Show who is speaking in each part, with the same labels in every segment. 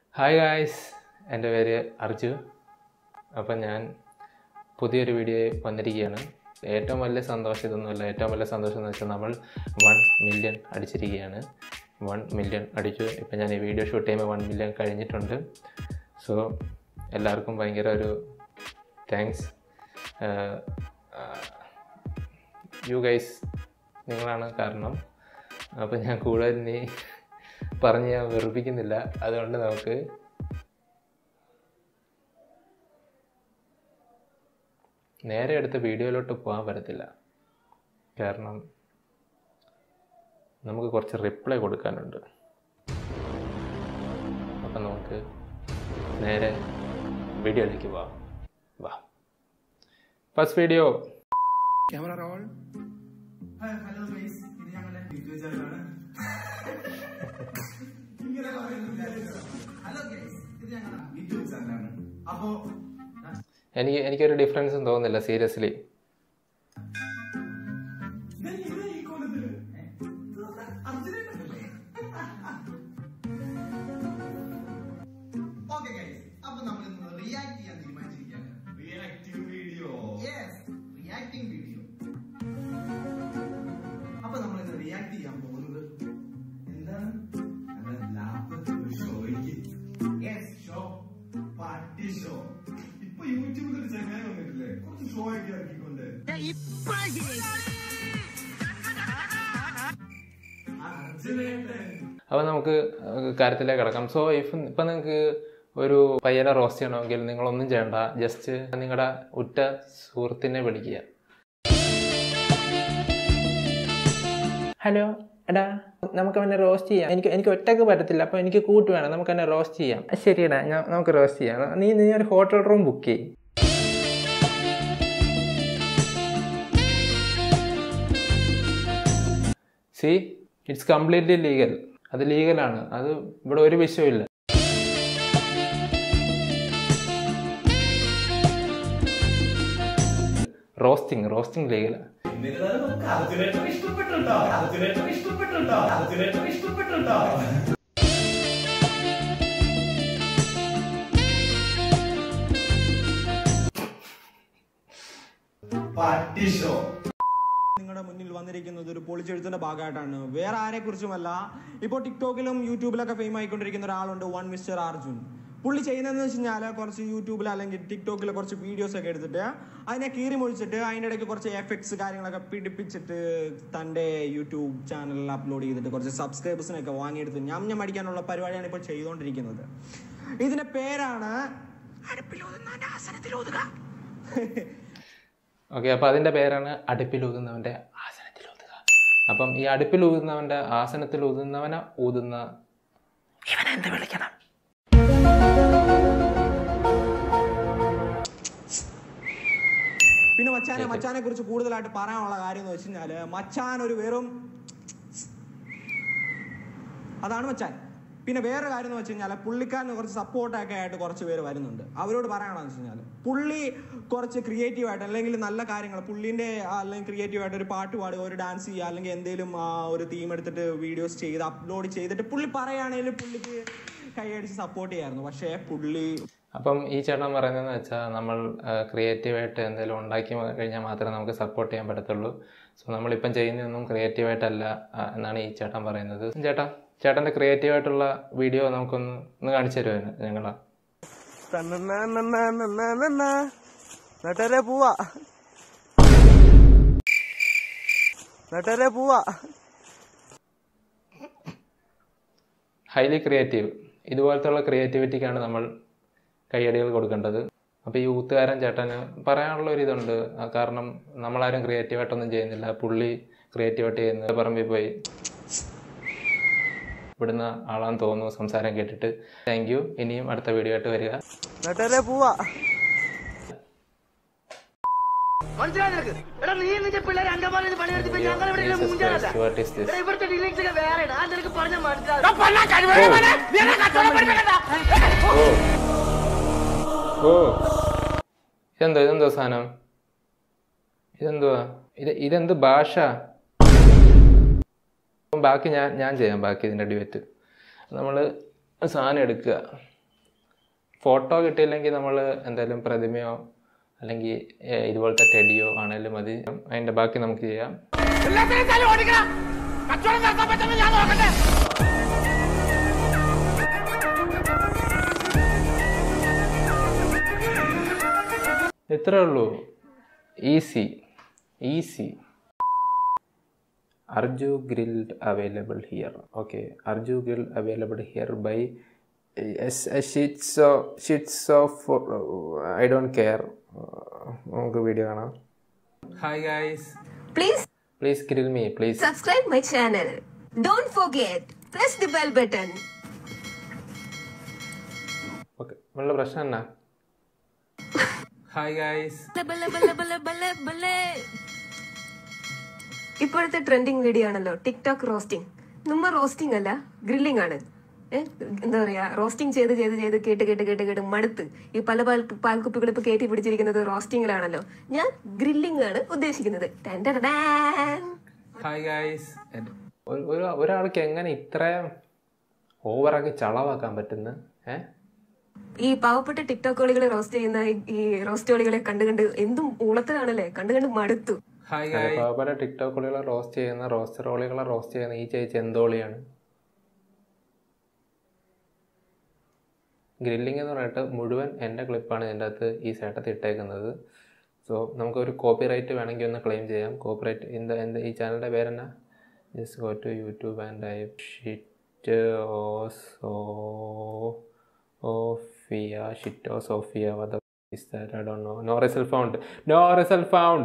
Speaker 1: Hi guys എൻ്റെ പേര് അർജു അപ്പം ഞാൻ പുതിയൊരു വീഡിയോ വന്നിരിക്കുകയാണ് ഏറ്റവും വലിയ സന്തോഷം ഇതൊന്നുമല്ല ഏറ്റവും വലിയ സന്തോഷം എന്ന് വെച്ചാൽ നമ്മൾ വൺ മില്യൺ അടിച്ചിരിക്കുകയാണ് വൺ മില്യൺ അടിച്ചു ഇപ്പം ഞാൻ ഈ വീഡിയോ ഷൂട്ട് ചെയ്യുമ്പോൾ വൺ മില്യൺ കഴിഞ്ഞിട്ടുണ്ട് സോ എല്ലാവർക്കും ഭയങ്കര ഒരു താങ്ക്സ് യു ഗൈസ് നിങ്ങളാണ് കാരണം അപ്പം ഞാൻ കൂടുതൽ ഇനി പറഞ്ഞ് ഞാൻ വെറുപ്പിക്കുന്നില്ല അതുകൊണ്ട് നമുക്ക് നേരെ എടുത്ത വീഡിയോയിലോട്ട് പോകാൻ പറ്റത്തില്ല കാരണം നമുക്ക് കുറച്ച് റിപ്ലൈ കൊടുക്കാനുണ്ട് അപ്പം നമുക്ക് നേരെ വീഡിയോയിലേക്ക് പോവാം വാ first video
Speaker 2: camera roll
Speaker 3: hello guys ഇത് ഞങ്ങളുടെ ബിജു ചേട്ടനാണ് ഇങ്ങനെ പറയുന്നില്ല ഹലോ ഗൈസ് ഇത് ഞങ്ങളുടെ ബിജു ചേട്ടനാണ് അപ്പോ
Speaker 1: എനിക്ക് എനിക്കൊരു ഡിഫറൻസും തോന്നുന്നില്ല സീരിയസ്ലി
Speaker 3: ഇത് ഇത് ഈ കോലത്തില് അർജുനല്ലേ ഓക്കെ ഗൈസ് അപ്പൊ നമ്മൾ ഇന്ന് റിയാക്ട് ചെയ്യാൻ തീരുമാനിച്ചിരിക്കുകയാണ്
Speaker 2: reactive video
Speaker 3: yes reacting video അപ്പൊ നമ്മൾ ഇന്ന് റിയാക്ട് ചെയ്യാൻ പോകുന്നത് എന്താണ്
Speaker 2: ലാഭത്തിൽ ഷോയ്ക്ക്
Speaker 3: യെസ് ഷോ
Speaker 2: പാർട്ടി ഷോ ഇപ്പൊ യൂട്യൂബിൽ ഒരു ചങ്ങാൻ വന്നിട്ടില്ലേ കുറച്ച് ഷോ ഒക്കെ ഇറക്കിക്കൊണ്ട് അർജുനേട്ടൻ
Speaker 1: അപ്പോൾ നമുക്ക് കാര്യത്തിലേക്ക് കിടക്കാം സോ ഇഫ് ഇപ്പം നിങ്ങൾക്ക് ഒരു പയ്യനെ റോസ്റ്റ് ചെയ്യണമെങ്കിൽ നിങ്ങളൊന്നും ചെയ്യണ്ട ജസ്റ്റ് നിങ്ങളുടെ ഉറ്റ സുഹൃത്തിനെ വിളിക്കുക
Speaker 4: ഹലോ എടാ നമുക്ക് അവനെ റോസ്റ്റ് ചെയ്യാം എനിക്ക് എനിക്ക് ഒറ്റക്ക് പറ്റത്തില്ല അപ്പോൾ എനിക്ക് കൂട്ട് വേണം നമുക്ക് അവനെ റോസ്റ്റ് ചെയ്യാം ശരിയടാ ഞാൻ നമുക്ക് റോസ്റ്റ് ചെയ്യാം നീ നീ ഒരു ഹോട്ടൽ റൂം ബുക്ക് ചെയ്യും
Speaker 1: സി ഇറ്റ്സ് കംപ്ലീറ്റ്ലി ലീഗൽ അത് ലീഗലാണ് അത് ഇവിടെ ഒരു വിഷയമില്ല റോസ്റ്റിംഗ് റോസ്റ്റിംഗ് ലീഗലാണ്
Speaker 2: എന്നിരുന്നാലും നമുക്ക് അർജുനേട്ടൻ ഇഷ്ടപ്പെട്ടുണ്ടോ അർജുനേട്ടൻ ഇഷ്ടപ്പെട്ടുണ്ടോ അർജുനേട്ടൻ ഇഷ്ടപ്പെട്ടുണ്ടോ പാർട്ടി ഷോ
Speaker 5: നിങ്ങളുടെ മുന്നിൽ വന്നിരിക്കുന്നത് ഒരു പൊളിച്ചെഴുത്തിന്റെ ഭാഗമായിട്ടാണ് വേറെ ആരെ കുറിച്ചുമല്ല ഇപ്പോൾ ടിക്ടോക്കിലും യൂട്യൂബിലൊക്കെ ഫെയിം ആയിക്കൊണ്ടിരിക്കുന്ന ഒരാളുണ്ട് വൺ മിസ്റ്റർ അർജുൻ പുള്ളി ചെയ്യുന്നതെന്ന് വെച്ച് കഴിഞ്ഞാൽ കുറച്ച് യൂട്യൂബിൽ അല്ലെങ്കിൽ ടിക്ടോക്കിൽ കുറച്ച് വീഡിയോസ് ഒക്കെ എടുത്തിട്ട് അതിനെ കീറി മുഴിച്ചിട്ട് അതിൻ്റെ ഇടയ്ക്ക് കുറച്ച് എഫക്ട്സ് കാര്യങ്ങളൊക്കെ പിടിപ്പിച്ചിട്ട് തൻ്റെ യൂട്യൂബ് ചാനലിൽ അപ്ലോഡ് ചെയ്തിട്ട് കുറച്ച് സബ്സ്ക്രൈബേഴ്സിനൊക്കെ വാങ്ങിയെടുത്ത് ഞം ഞം അടിക്കാനുള്ള പരിപാടിയാണ് ഇപ്പോൾ ചെയ്തുകൊണ്ടിരിക്കുന്നത് ഇതിന്റെ പേരാണ് അടുപ്പിലൊതുന്നവന്റെ ആസനത്തിലൊതുക
Speaker 1: ഓക്കെ അപ്പോൾ അതിൻ്റെ പേരാണ് അടുപ്പിൽ ഊതുന്നവൻ്റെ ആസനത്തിൽ ഊതുക അപ്പം ഈ അടുപ്പിൽ ഊതുന്നവൻ്റെ ആസനത്തിൽ ഊതുന്നവനെ ഊതുന്ന
Speaker 4: ഇവനെന്ത് വിളിക്കണം
Speaker 5: പിന്നെ മച്ചാനെ മച്ചാനെ കുറിച്ച് കൂടുതലായിട്ട് പറയാനുള്ള കാര്യം എന്ന് വെച്ച് കഴിഞ്ഞാല് മച്ചാൻ ഒരു വെറും അതാണ് മച്ചാൻ പിന്നെ വേറെ കാര്യം എന്ന് വെച്ച് കഴിഞ്ഞാൽ പുള്ളിക്കാരന് കുറച്ച് സപ്പോർട്ടൊക്കെ ആയിട്ട് കുറച്ച് പേര് വരുന്നുണ്ട് അവരോട് പറയണമെന്ന് വെച്ച് കഴിഞ്ഞാൽ പുള്ളി കുറച്ച് ക്രിയേറ്റീവ് ആയിട്ട് അല്ലെങ്കിൽ നല്ല കാര്യങ്ങൾ പുള്ളിന്റെ ആ, അല്ലെങ്കിൽ ക്രിയേറ്റീവ് ആയിട്ട് ഒരു പാട്ട് പാടുക ഒരു ഡാൻസ് ചെയ്യുക അല്ലെങ്കിൽ എന്തെങ്കിലും ആ, ഒരു തീം എടുത്തിട്ട് വീഡിയോസ് ചെയ്ത് അപ്ലോഡ് ചെയ്തിട്ട് പുള്ളി പറയുകയാണെങ്കിൽ പുള്ളിക്ക് കൈയടിച്ച് സപ്പോർട്ട് ചെയ്യായിരുന്നു പക്ഷേ പുള്ളി
Speaker 1: അപ്പം ഈ ചേട്ടൻ പറയുന്നതെന്ന് വെച്ചാൽ നമ്മൾ ക്രിയേറ്റീവായിട്ട് എന്തെങ്കിലും ഉണ്ടാക്കി മ- കഴിഞ്ഞാൽ മാത്രമേ നമുക്ക് സപ്പോർട്ട് ചെയ്യാൻ പറ്റത്തുള്ളൂ സോ നമ്മളിപ്പം ചെയ്യുന്നതൊന്നും ക്രിയേറ്റീവായിട്ടല്ല ആ, എന്നാണ് ഈ ചേട്ടൻ പറയുന്നത് ചേട്ടാ ചേട്ടൻ്റെ ക്രിയേറ്റീവായിട്ടുള്ള വീഡിയോ നമുക്കൊന്ന് ഒന്ന് കാണിച്ചു തരുമോ ഞങ്ങളാ
Speaker 5: നട്ടരെ പോവാ നട്ടരെ പോവാ
Speaker 1: ഹൈലി ക്രിയേറ്റീവ് ഇതുപോലത്തുള്ള ക്രിയേറ്റിവിറ്റിക്കാണ് നമ്മൾ കൈയടികൾ കൊടുക്കേണ്ടത് അപ്പോൾ ഈ ഊത്തുകാരൻ ചേട്ടന് പറയാനുള്ള ഒരു ഇതുണ്ട് ആ, കാരണം നമ്മളാരും ക്രിയേറ്റീവായിട്ടൊന്നും ചെയ്യുന്നില്ല പുള്ളി ക്രിയേറ്റീവായിട്ട് ചെയ്യുന്നത് പറമ്പിൽ പോയി ഇവിടുന്ന് ആളാന്ന് തോന്നുന്നു സംസാരം കേട്ടിട്ട് താങ്ക് യു ഇനിയും അടുത്ത വീഡിയോ ആയിട്ട് വരിക
Speaker 5: നട്ടരെ പോവാ
Speaker 6: മനസ്സിലായി നിനക്ക് എടാ നീ നിന്റെ പിള്ളേരെ അങ്കമാലിൽ നിന്ന് പണിയെടുത്തിപ്പോ ഞങ്ങൾ ഇവിടെ മൂഞ്ചാനല്ല
Speaker 1: വാട്ട് ഈസ് ദിസ്
Speaker 6: എടാ ഇവിടുത്തെ ഡീലിങ്സ് ഒക്കെ വേറെയാണ് ആ നിനക്ക് പറഞ്ഞാൽ മനസ്സിലാവും
Speaker 1: ഓ ഇതെന്തോ ഇതെന്തോ സാധനം ഇതെന്തുവാ ഇത് ഇതെന്ത് ഭാഷ ബാക്കി ഞാൻ ഞാൻ ചെയ്യാം ബാക്കി ഇതിൻ്റെ ഡിബേറ്റ് നമ്മൾ സാധനം എടുക്കുക ഫോട്ടോ കിട്ടിയില്ലെങ്കിൽ നമ്മൾ എന്തായാലും പ്രതിമയോ അല്ലെങ്കിൽ ഏഹ്, ഇതുപോലത്തെ ടെഡിയോ ആണെങ്കിലും മതി അതിൻ്റെ ബാക്കി നമുക്ക് ചെയ്യാം ഇത്രേ ഉള്ളൂ easy easy Arju grilled available here okay Arju grilled available here bye sheets sheets off I don't care നമുക്ക് വീഡിയോ കാണാം
Speaker 4: hi guys
Speaker 7: Please
Speaker 1: please grill me please
Speaker 7: subscribe my channel. Don't forget, press the bell button.
Speaker 1: Okay ഉള്ള പ്രശ്നം എന്നാ
Speaker 4: hi guys
Speaker 7: ഇപ്പോഴത്തെ trending video ആണല്ലോ TikTok roasting നമ്മ roasting അല്ല grilling ആണ് ഏ, എന്താ പറയാ റോസ്റ്റിംഗ് ചെയ്ത് ചെയ്ത് ചെയ്ത് കേട്ട് കേട്ട് കേട്ട് കേട്ട് മടുത്ത് ഈ പല പാൽ പാൽക്കുപ്പികൾ ഇപ്പൊ കയറ്റി പിടിച്ചിരിക്കുന്നത് റോസ്റ്റിംഗിലാണല്ലോ ഞാൻ ഗ്രില്ലിംഗ് ആണ് ഉദ്ദേശിക്കുന്നത് ടാൻ ടാൻ ടാൻ.
Speaker 4: ഹായ് ഗായ്സ്
Speaker 1: ഒരു ഒരു- ഒരാൾക്ക് എങ്ങനെ ഇത്രയും ഓവറാക്കി ചളവാക്കാൻ പറ്റുന്നു ഏഹ്
Speaker 7: ഈ പാവപ്പെട്ട ടിക്ടോക്കുകളികളെ റോസ്റ്റ് ചെയ്യുന്ന ഈ- ഈ റോസ്റ്റുകളികളെ കണ്ടു കണ്ട് എന്തും ഊളത്തിലാണല്ലേ കണ്ടു കണ്ട് മടുത്തു
Speaker 4: ഹായ് ഗായ്സ്
Speaker 1: പാവപ്പെട്ട ടിക്ടോക്കുകളെ റോസ്റ്റ് ചെയ്യുന്ന റോസ്റ്ററോളികളെ റോസ്റ്റ് ചെയ്യുന്ന ഈ ചേച്ചി എന്തോളിയാണ് ഗ്രില്ലിംഗ് എന്ന് പറഞ്ഞിട്ട് മുഴുവൻ എൻ്റെ ക്ലിപ്പാണ് ഇതിൻ്റെ അകത്ത് ഈ സേട്ടത്തിൽ ഇട്ടേക്കുന്നത് സോ നമുക്കൊരു കോപ്പി റൈറ്റ് വേണമെങ്കിൽ ഒന്ന് ക്ലെയിം ചെയ്യാം കോപ്പി റൈറ്റ് എന്താ എന്താ ഈ ചാനലിൻ്റെ പേരെന്നാ just go to YouTube and type shit ഓസോ ഓഫിയ ഷിറ്റ് ഓ സോഫിയ വധ is that I don't know. No result found. No result found.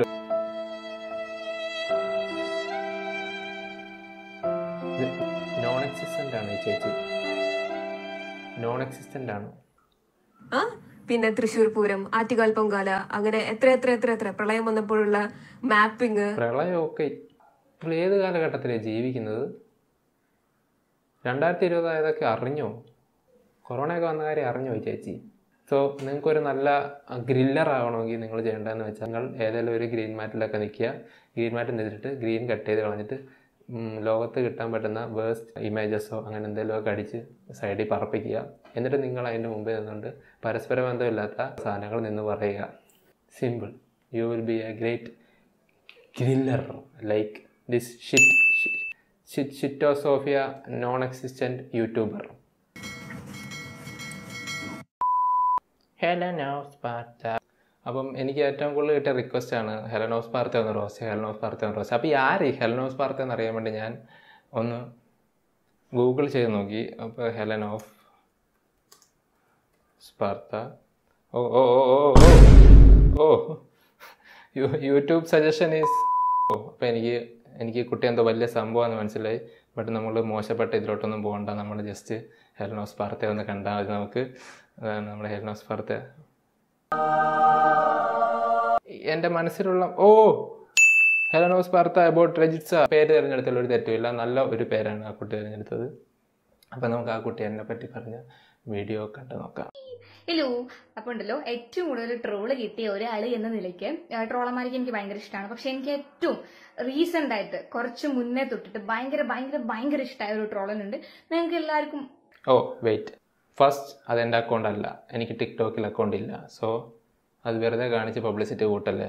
Speaker 1: Non existent ആണ് ഈ ചേച്ചി നോൺ എക്സിസ്റ്റൻ്റ് ആണ്
Speaker 7: ആ പിന്നെ തൃശ്ശൂർ പൂരം ആറ്റുകാൽ പൊങ്കാല അങ്ങനെ എത്ര എത്ര എത്ര എത്ര പ്രളയം വന്നപ്പോഴുള്ള മാപ്പിംഗ്
Speaker 1: പ്രളയമൊക്കെ ഇപ്പോൾ ഏത് കാലഘട്ടത്തിലാണ് ജീവിക്കുന്നത് രണ്ടായിരത്തി ഇരുപതായതൊക്കെ അറിഞ്ഞോ കൊറോണയൊക്കെ വന്ന കാര്യം അറിഞ്ഞോ ഈ ചേച്ചി സോ നിങ്ങൾക്കൊരു നല്ല ഗ്രില്ലർ ആവണമെങ്കിൽ നിങ്ങൾ ചെയ്യേണ്ടതെന്ന് വെച്ചാൽ നിങ്ങൾ ഏതെങ്കിലും ഒരു ഗ്രീൻ മാറ്റിലൊക്കെ നിൽക്കുക ഗ്രീൻ മാറ്റ് നിന്നിട്ട് ഗ്രീൻ കട്ട് ചെയ്ത് കളഞ്ഞിട്ട് ഉം, ലോകത്ത് കിട്ടാൻ പറ്റുന്ന വേസ്റ്റ് ഇമേജസോ അങ്ങനെ എന്തെങ്കിലുമൊക്കെ അടിച്ച് സൈഡിൽ പറപ്പിക്കുക എന്നിട്ട് നിങ്ങൾ അതിൻ്റെ മുമ്പിൽ നിന്നുകൊണ്ട് പരസ്പര ബന്ധമില്ലാത്ത സാധനങ്ങൾ നിന്ന് പറയുക simple you will be a great griller like this shit ഷിറ്റോസോഫിയ നോൺ എക്സിസ്റ്റൻറ്റ് യൂട്യൂബർ ഹെലനോസ് പാർത്ത അപ്പം എനിക്ക് ഏറ്റവും കൂടുതൽ കിട്ടിയ റിക്വസ്റ്റ് ആണ് ഹെലനോസ് പാർത്ത ഒന്ന് റോസ്റ്റ് ഹെലനോസ് പാർത്ത ഒന്ന് റോസ്റ്റ് അപ്പോൾ ഈ ആര് ഈ ഹെലനോസ് പാർത്ത എന്ന് അറിയാൻ വേണ്ടി ഞാൻ ഒന്ന് ഗൂഗിൾ ചെയ്ത് നോക്കി അപ്പോൾ Helen of Sparta oh oh oh oh oh oh യു- യൂട്യൂബ് സജഷൻ ഈസ് ഓ അപ്പോൾ എനിക്ക് എനിക്ക് കുട്ടി എന്തോ വലിയ സംഭവമാണെന്ന് മനസ്സിലായി ബട്ട് നമ്മൾ മോശപ്പെട്ട ഇതിലോട്ടൊന്നും പോകണ്ട നമ്മൾ ജസ്റ്റ് ഹെലനോസ് പാർത്തെ ഒന്ന് കണ്ടാൽ മതി നമുക്ക് അതാണ് നമ്മുടെ ഹെലനോസ് പാർത്തെ എൻ്റെ മനസ്സിലുള്ള ഓ ഹെലനോസ് പാർത്ത അബൌട്ട് രജിത്സ പേര് തിരഞ്ഞെടുത്തതിൽ ഒരു തെറ്റുമില്ല നല്ല ഒരു പേരാണ് ആ കുട്ടി തിരഞ്ഞെടുത്തത് അപ്പം നമുക്ക് ആ കുട്ടി എന്നെ പറ്റി പറഞ്ഞ വീഡിയോ കണ്ട് നോക്കാം
Speaker 8: ഹലോ അപ്പോൾ ഉണ്ടല്ലോ ഏറ്റവും കൂടുതൽ ട്രോള് കിട്ടിയ ഒരാൾ എന്ന നിലയ്ക്ക് ട്രോളന്മാർക്ക് എനിക്ക് ഭയങ്കര ഇഷ്ടമാണ് പക്ഷെ എനിക്ക് ഏറ്റവും റീസെന്റ് ആയിട്ട് കുറച്ച് മുന്നേ തൊട്ടിട്ട് ഭയങ്കര ഭയങ്കര ഭയങ്കര ഇഷ്ടമായ ഒരു ട്രോളനുണ്ട് നിങ്ങൾക്ക് എല്ലാവർക്കും
Speaker 1: ഓ വെയിറ്റ് ഫസ്റ്റ് അതെൻ്റെ അക്കൗണ്ട് അല്ല എനിക്ക് ടിക്ടോക്കിൽ അക്കൗണ്ട് ഇല്ല സോ അത് വെറുതെ കാണിച്ച് പബ്ലിസിറ്റി കൂട്ടല്ലേ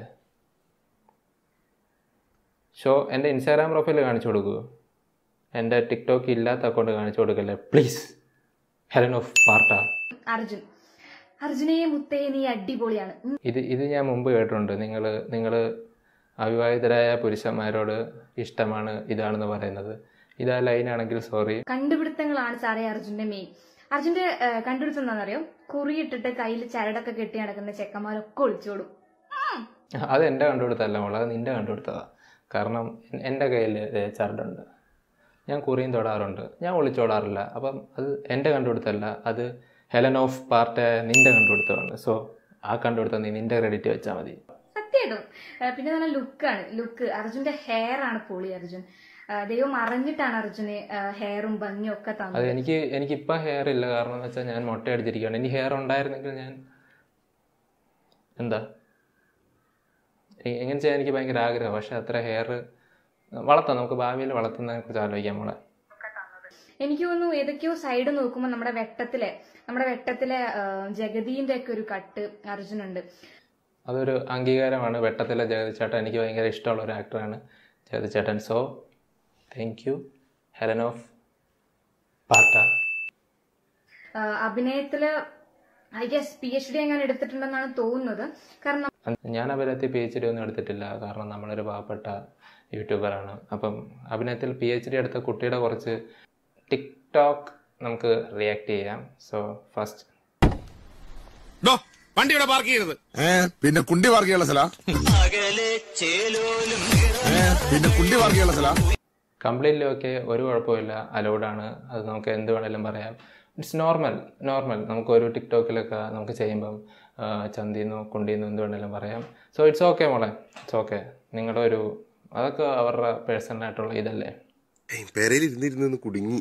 Speaker 1: ഷോ എൻ്റെ ഇൻസ്റ്റാഗ്രാം പ്രൊഫൈൽ കാണിച്ചു കൊടുക്കൂ എൻ്റെ ടിക്ടോക്ക് ഇല്ലാത്ത അക്കൗണ്ട് കാണിച്ചു കൊടുക്കല്ലേ please Helen of Sparta
Speaker 8: Arjun അർജുനെ മുത്തേ നീ അടിപൊളിയാണ് ഉം.
Speaker 1: ഇത് ഇത് ഞാൻ മുമ്പ് കേട്ടിട്ടുണ്ട് നിങ്ങൾ നിങ്ങൾ അവിവാഹിതരായ പുരുഷന്മാരോട് ഇഷ്ടമാണ് ഇതാണെന്ന് പറയുന്നത് ഇതാ ലൈനാണെങ്കിൽ സോറി
Speaker 8: കണ്ടുപിടുത്തങ്ങളാണ് സാറേ അർജുന്റെ മെയിൻ അർജുന്റെ ആ, കണ്ടുപിടുത്തം എന്താണെന്നറിയോ കുറിയിട്ടിട്ട് കയ്യിൽ ചരടൊക്കെ കെട്ടി നടക്കുന്ന ചെക്കന്മാരൊക്കെ ഒളിച്ചോടും ഉം.
Speaker 1: അത് എൻ്റെ കണ്ടുപിടുത്തല്ല മോളെ അത് നിൻ്റെ കണ്ടുപിടുത്തതാ കാരണം എൻ- എൻ്റെ കയ്യിൽ ചരടുണ്ട് ഞാൻ കുറിയും തൊടാറുണ്ട് ഞാൻ ഒളിച്ചോടാറില്ല അപ്പം അത് എൻ്റെ കണ്ടുപിടുത്തമല്ല അത് ഹെലൻ ഓഫ് പാർട്ട് നിൻ്റെ കണ്ടുപിടുത്തമാണ് സോ ആ കണ്ടുപിടുത്തം നീ നിൻ്റെ ക്രെഡിറ്റ് വെച്ചാൽ മതി
Speaker 8: സത്യമായിട്ടും ആ, പിന്നെ നല്ല ലുക്കാണ് ലുക്ക് അർജുന്റെ ഹെയർ ആണ് പൊളി അർജുൻ ആ, ദൈവം അറിഞ്ഞിട്ടാണ് അർജുന് ഹെയറും ഭംഗിയും ഒക്കെ
Speaker 1: അത്
Speaker 8: തന്നത്
Speaker 1: എനിക്ക് എനിക്കിപ്പോൾ ഹെയർ ഇല്ല കാരണം എന്ന് വെച്ചാൽ ഞാൻ മുട്ട അടിച്ചിരിക്കുകയാണ് ഇനി ഹെയർ ഉണ്ടായിരുന്നെങ്കിൽ ഞാൻ എന്താ എ- എങ്ങനെ ചെയ്യാൻ എനിക്ക് ഭയങ്കര ആഗ്രഹം പക്ഷെ അത്ര ഹെയർ വളർത്താം നമുക്ക് ഭാവിയിൽ വളർത്തുന്നതിനെ കുറിച്ച് ആലോചിക്കാം നമ്മളെ
Speaker 8: എനിക്ക് തോന്നുന്നു ഏതൊക്കെയോ സൈഡ് നോക്കുമ്പോൾ നമ്മുടെ വെട്ടത്തിലെ നമ്മുടെ വെട്ടത്തിലെ ആ, ജഗദീന്റെ ഒക്കെ ഒരു കട്ട് അർജുനുണ്ട്
Speaker 1: അതൊരു അംഗീകാരമാണ് വെട്ടത്തിലെ ജഗതിച്ചേട്ടൻ എനിക്ക് ഭയങ്കര ഇഷ്ടമുള്ള ഒരു ആക്ടറാണ് ജഗതിച്ചേട്ടൻ so thank you Helen of Sparta
Speaker 8: ആ, അഭിനയത്തില് I guess P H D എങ്ങനെ എടുത്തിട്ടുണ്ടെന്നാണ് തോന്നുന്നത് കാരണം
Speaker 1: ഞാൻ അഭിനയത്തിൽ പി എച്ച് ഡി ഒന്നും എടുത്തിട്ടില്ല കാരണം നമ്മളൊരു പാവപ്പെട്ട യൂട്യൂബറാണ് അപ്പം അഭിനയത്തിൽ പി എച്ച് ഡി എടുത്ത കുട്ടിയുടെ കുറച്ച് ടിക്ടോക്ക് നമുക്ക് റിയാക്ട് ചെയ്യാം സോ ഫസ്റ്റ്
Speaker 9: വണ്ടി ഇവിടെ പാർക്ക് ചെയ്യരുത്
Speaker 10: ഏ പിന്നെ കുണ്ടി പാർക്ക് ചെയ്യാനുള്ള സ്ഥല പിന്നെ കുണ്ടി പാർക്ക് ചെയ്യാനുള്ള സ്ഥല
Speaker 1: കംപ്ലീറ്റ്ലി ഒക്കെ ഒരു കുഴപ്പമില്ല അലൗഡാണ് അത് നമുക്ക് എന്ത് വേണേലും പറയാം ഇറ്റ്സ് നോർമൽ നോർമൽ നമുക്ക് ഒരു ടിക്ടോക്കിലൊക്കെ നമുക്ക് ചെയ്യുമ്പം ആ, ചന്തിന്നോ കുണ്ടിന്നോ എന്ത് വേണേലും പറയാം സോ ഇറ്റ്സ് ഓക്കെ മോളെ ഇറ്റ്സ് ഓക്കെ നിങ്ങളുടെ ഒരു അതൊക്കെ അവരുടെ പേഴ്സണലായിട്ടുള്ള ഇതല്ലേ
Speaker 9: പെരയിൽ ഇരുന്നിരുന്ന് കുടുങ്ങി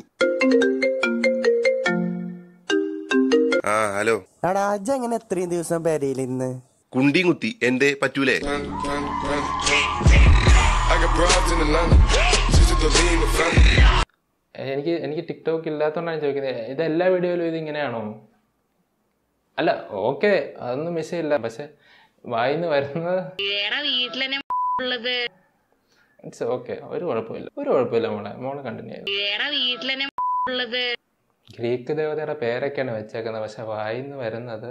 Speaker 9: ആ ഹലോ
Speaker 6: എടാ അജ എങ്ങനെ എത്രയും ദിവസം പെരയിലിരുന്ന്
Speaker 9: കുണ്ടിയും കുത്തി എന്റെ പറ്റൂലേ
Speaker 1: എനിക്ക് എനിക്ക് ടിക്ടോക്ക് ഇല്ലാത്തതുകൊണ്ടാണ് ചോദിക്കുന്നത് ഇത് എല്ലാ വീഡിയോയിലും ഇത് ഇങ്ങനെയാണോ അല്ല ഓക്കെ അതൊന്നും വിഷയമില്ല പക്ഷെ വായിന്ന് വരുന്നത് ഇറ്റ്സ് ഓക്കെ ഒരു കുഴപ്പമില്ല ഒരു കുഴപ്പമില്ല മോളെ മോളെ കണ്ടിന്യൂ ചെയ്തു ഗ്രീക്ക് ദേവതയുടെ പേരൊക്കെയാണ് വെച്ചേക്കുന്നത് പക്ഷെ വായിന്ന് വരുന്നത്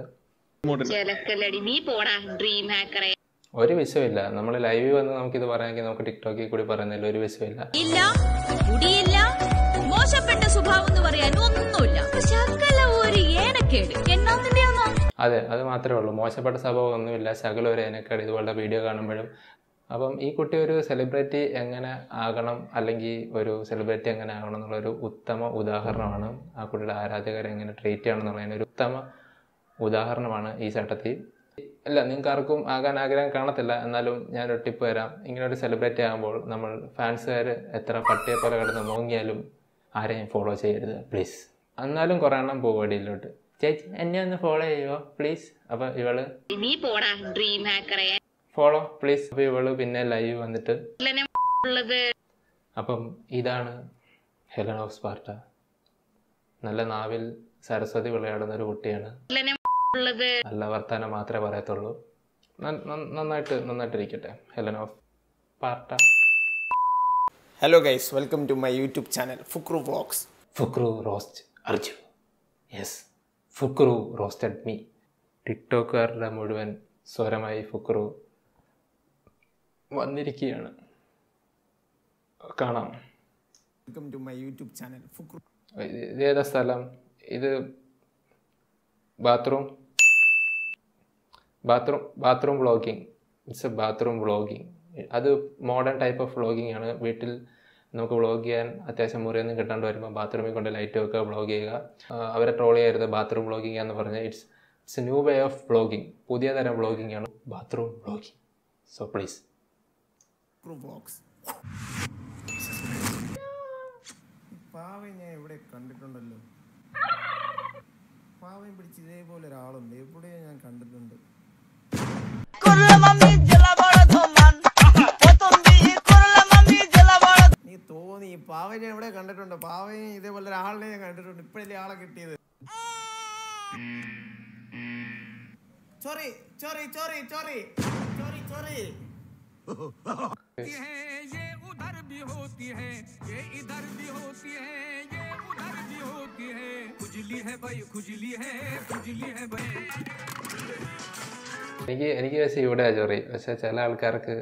Speaker 1: ഒരു വിഷയമില്ല നമ്മൾ ലൈവിൽ വന്ന് നമുക്കിത് പറയാമെങ്കിൽ നമുക്ക് ടിക്ടോക്കിൽ കൂടി പറയുന്നില്ല ഒരു വിഷയമില്ല
Speaker 11: ഇല്ല മുടിയില്ല മോശപ്പെട്ട സ്വഭാവം എന്ന് പറയാൻ ഒന്നുമില്ല ശകല ഒരു ഏനക്കേട് എന്നാന്നിന്റെയൊന്നോ
Speaker 1: അതെ അത് മാത്രമേ ഉള്ളൂ മോശപ്പെട്ട സ്വഭാവം ഒന്നുമില്ല ശകലം ഒരു എനക്കാട് ഇതുപോലുള്ള വീഡിയോ കാണുമ്പോഴും അപ്പം ഈ കുട്ടി ഒരു സെലിബ്രിറ്റി എങ്ങനെ ആകണം അല്ലെങ്കിൽ ഒരു സെലിബ്രിറ്റി എങ്ങനെ ആകണം എന്നുള്ളൊരു ഉത്തമ ഉദാഹരണമാണ് ആ കുട്ടിയുടെ ആരാധകരെ എങ്ങനെ ട്രീറ്റ് ചെയ്യണം എന്നുള്ളതിന് ഒരു ഉത്തമ ഉദാഹരണമാണ് ഈ ചട്ടത്തിൽ അല്ല നിങ്ങൾക്ക് ആർക്കും ആകാൻ ആഗ്രഹം കാണത്തില്ല എന്നാലും ഞാനൊരു ടിപ്പ് തരാം ഇങ്ങനെ ഒരു സെലിബ്രിറ്റി ആകുമ്പോൾ നമ്മൾ ഫാൻസുകാർ എത്ര പട്ടിയെ പോലെ കിടന്ന് മോങ്ങിയാലും ആരെയും ഫോളോ ചെയ്യരുത് പ്ലീസ് എന്നാലും കുറേ എണ്ണം പോകും അടിയിലോട്ട് ചേച്ചി എന്നെ ഒന്ന് ഫോളോ ചെയ്യുമോ പ്ലീസ് അപ്പോൾ ഇവള്
Speaker 11: നീ പോടാ ഡ്രീം ഹാക്കറെ
Speaker 1: ഫോളോ പ്ലീസ് അപ്പോൾ ഇവള് പിന്നെ ലൈവ് വന്നിട്ട് അപ്പം ഇതാണ് ഹെലൻ ഓഫ് സ്പാർട്ട നല്ല നാവിൽ സരസ്വതി വിളയാടുന്ന ഒരു കുട്ടിയാണ് നല്ല വർത്താനം മാത്രമേ പറയത്തുള്ളൂ ന- ന- നന്നായിട്ട് നന്നായിട്ടിരിക്കട്ടെ Helen of Sparta
Speaker 3: hello guys welcome to my YouTube channel Fukru vlogs
Speaker 1: Fukru roast Arju yes Fukru roasted me ടിക്ടോക്കുകാരുടെ മുഴുവൻ സ്വരമായി ഫുക്രു വന്നിരിക്കുകയാണ് കാണാം
Speaker 3: welcome to my YouTube channel Fukru
Speaker 1: ഇത് ഇത് ഏതാ സ്ഥലം ഇത് bathroom bathroom bathroom vlogging it's a bathroom vlogging അത് മോഡേൺ ടൈപ്പ് ഓഫ് വ്ളോഗിങ് ആണ് വീട്ടിൽ നമുക്ക് വ്ളോഗ് ചെയ്യാൻ അത്യാവശ്യം മുറിയൊന്നും കിട്ടാണ്ട് വരുമ്പോൾ ബാത്റൂമിൽ കൊണ്ട് ലൈറ്റ് വെക്കുക വ്ളോഗ് ചെയ്യുക ആ, അവരെ ട്രോൾ ചെയ്യരുത് ബാത്റൂം വ്ളോഗിങ് എന്ന് പറഞ്ഞാൽ it's it's a new way of vlogging പുതിയ തരം വ്ളോഗിങ് ആണ് bathroom vlogging so please
Speaker 3: Fukru vlogs പാവയെ ഞാൻ എവിടെ കണ്ടിട്ടുണ്ടല്ലോ പാവയും പിടിച്ച് ഇതേപോലെ ഒരാളുണ്ട് എവിടെയോ ഞാൻ കണ്ടിട്ടുണ്ട് നീ തോന്നി ഈ പാവനെ എവിടെ കണ്ടിട്ടുണ്ട് പാവയെ ഇതേപോലെ ഒരാളിനെ ഞാൻ കണ്ടിട്ടുണ്ട് ഇപ്പഴല്ലേ ആളെ കിട്ടിയത് sorry sorry sorry sorry sorry sorry
Speaker 1: എനിക്ക് എനിക്ക് പക്ഷേ ഇവിടെ ചൊറി പക്ഷെ ചില ആൾക്കാർക്ക്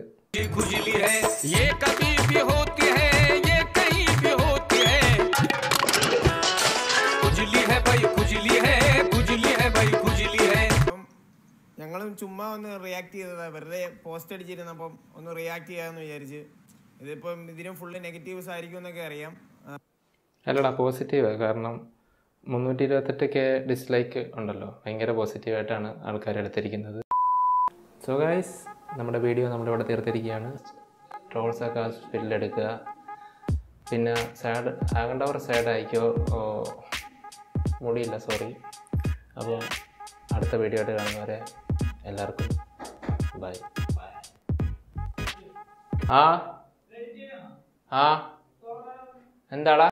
Speaker 3: അപ്പം ഞങ്ങളും ചുമ്മാ ഒന്ന് റിയാക്ട് ചെയ്തതാ വെറുതെ പോസ്റ്റ് അടിച്ചിരുന്നപ്പം ഒന്ന് റിയാക്ട് ചെയ്യാമെന്ന് വിചാരിച്ച് ഇതിപ്പം ഇതിനും ഫുള്ള് നെഗറ്റീവ്സ് ആയിരിക്കും എന്നൊക്കെ അറിയാം ആ,
Speaker 1: അല്ലടാ പോസിറ്റീവ് കാരണം മുന്നൂറ്റി ഇരുപത്തെട്ട് കെ ഡിസ്ലൈക്ക് ഉണ്ടല്ലോ ഭയങ്കര പോസിറ്റീവായിട്ടാണ് ആൾക്കാർ എടുത്തിരിക്കുന്നത് സോ ഗൈസ് നമ്മുടെ വീഡിയോ നമ്മളിവിടെ തീർത്തിരിക്കുകയാണ് ട്രോൾസൊക്കെ സ്പില്ലെടുക്കുക പിന്നെ സാഡ് ആകേണ്ടവർ സാഡ് ആയിക്കോ ഓ, മുടിയില്ല സോറി അപ്പോൾ അടുത്ത വീഡിയോ ആയിട്ട് കാണുന്നവരെ എല്ലാവർക്കും ബൈ ബൈ ആ ആ എന്താടാ